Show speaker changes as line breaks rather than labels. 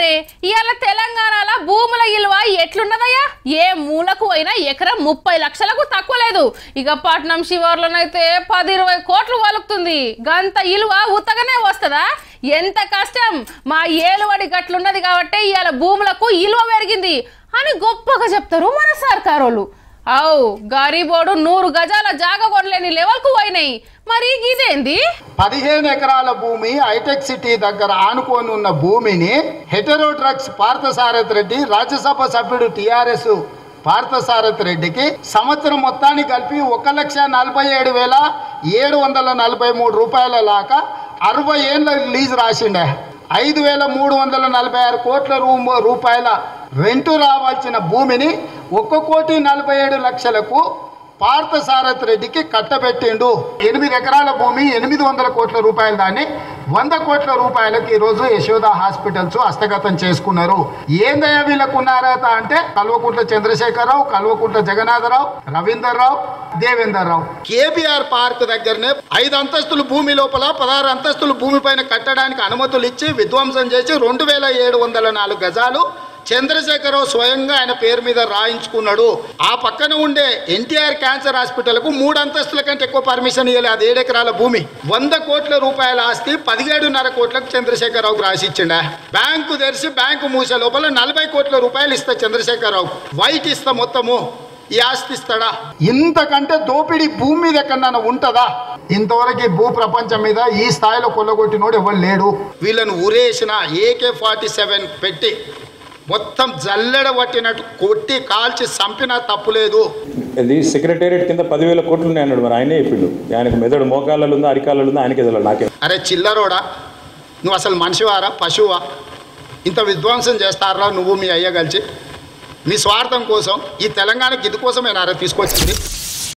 అరే ఇవాళ తెలంగాణలో భూముల విలువ ఎట్లున్నదయ్యా ఏ మూలకు అయినా ఎకరం ముప్పై లక్షలకు తక్కువ లేదు ఇక పట్నం శివార్లోనైతే పది ఇరవై కోట్లు వలుకుతుంది గంత ఇలువ ఉత్తగానే వస్తుందా ఎంత కష్టం మా ఏలువడి గట్లున్నది కాబట్టి ఇవాళ భూములకు ఇలువ పెరిగింది అని గొప్పగా చెప్తారు మన సర్కారోళ్ళు అవు గరీబోడు నూరు గజాల జాగ కొనలేని లెవెల్కు పోయినాయి మరి ఇదేంది
పదిహేను ఎకరాల భూమి హైటెక్ సిటీ దగ్గర ఆనుకొని ఉన్న భూమిని హెటరో డ్రగ్స్ పార్థసారథి రెడ్డి రాజ్యసభ సభ్యుడు టిఆర్ఎస్ పార్థసారథి రెడ్డికి సంవత్సరం మొత్తాన్ని కలిపి ఒక లక్ష నలభై ఏడు వేల ఏడు వందల నలభై మూడు రూపాయల లాగా అరవై ఏళ్ళ లీజ్ రాసిండే ఐదు వేల మూడు వందల నలభై ఆరు కోట్ల రూ రూపాయల రెంటు రావాల్సిన భూమిని ఒక్క కోటి నలభై ఏడు లక్షలకు పార్థసారథి రెడ్డికి కట్టబెట్టిండు ఎనిమిది ఎకరాల భూమి ఎనిమిది వందల కోట్ల రూపాయల దాన్ని వంద కోట్ల రూపాయలకు ఈరోజు యశోద హాస్పిటల్స్ హస్తగతం చేసుకున్నారు ఏందయ్య వీళ్ళకు ఉన్నారత అంటే కల్వకుంట్ల చంద్రశేఖరరావు కల్వకుంట్ల జగన్నాథరావు రవీందర్ రావు దేవేందర్ రావు కేబీఆర్ పార్క్ దగ్గరనే ఐదు అంతస్తుల భూమి లోపల పదహారు అంతస్తుల భూమి పైన కట్టడానికి అనుమతులు ఇచ్చి విధ్వంసం చేసి రెండు వేల ఏడు వందల నాలుగు గజాలు చంద్రశేఖరరావు స్వయంగా ఆయన పేరు మీద రాయించుకున్నాడు ఆ పక్కన ఉండే ఎన్టీఆర్ క్యాన్సర్ హాస్పిటల్కు మూడు అంతస్తుల కంటే ఎక్కువ పర్మిషన్ ఇవ్వలేదు అది ఏడు ఎకరాల భూమి వంద కోట్ల రూపాయల ఆస్తి పదిహేడున్నర కోట్లకు చంద్రశేఖరరావుకు రాసిచ్చిండా బ్యాంకు తెరిచి బ్యాంకు మూసే లోపల నలభై కోట్ల రూపాయలు ఇస్తా చంద్రశేఖరరావు వైట్ ఇస్తా మొత్తము ఈ ఆస్తి ఇస్తాడా ఇంతకంటే దోపిడీ భూమి మీద ఎక్కడన్నా ఉంటుందా ఇంతవరకు ఈ భూ ప్రపంచం మీద ఈ స్థాయిలో కొల్లగొట్టినోడు ఎవరు లేడు వీళ్ళను ఊరేసిన ఏకే ఫార్టీ సెవెన్ పెట్టి మొత్తం జల్లెడ పట్టినట్టు కొట్టి కాల్చి చంపినా తప్పులేదు
ఇది సెక్రటేరియట్ కింద పదివేల కోట్లు ఉన్నాయి అన్నాడు మరి ఆయనే చెప్పిండు ఆయనకు మెదడు మోకాళ్ళలో ఉందా అరికాలలో ఉందా ఆయనకి తెలియదు నాకే
అరే చిల్లరోడా నువ్వు అసలు మనిషివారా పశువా ఇంత విధ్వంసం చేస్తారా నువ్వు మీ అయ్య కలిసి మీ స్వార్థం కోసం ఈ తెలంగాణకి ఇది కోసమేనారా తీసుకొచ్చింది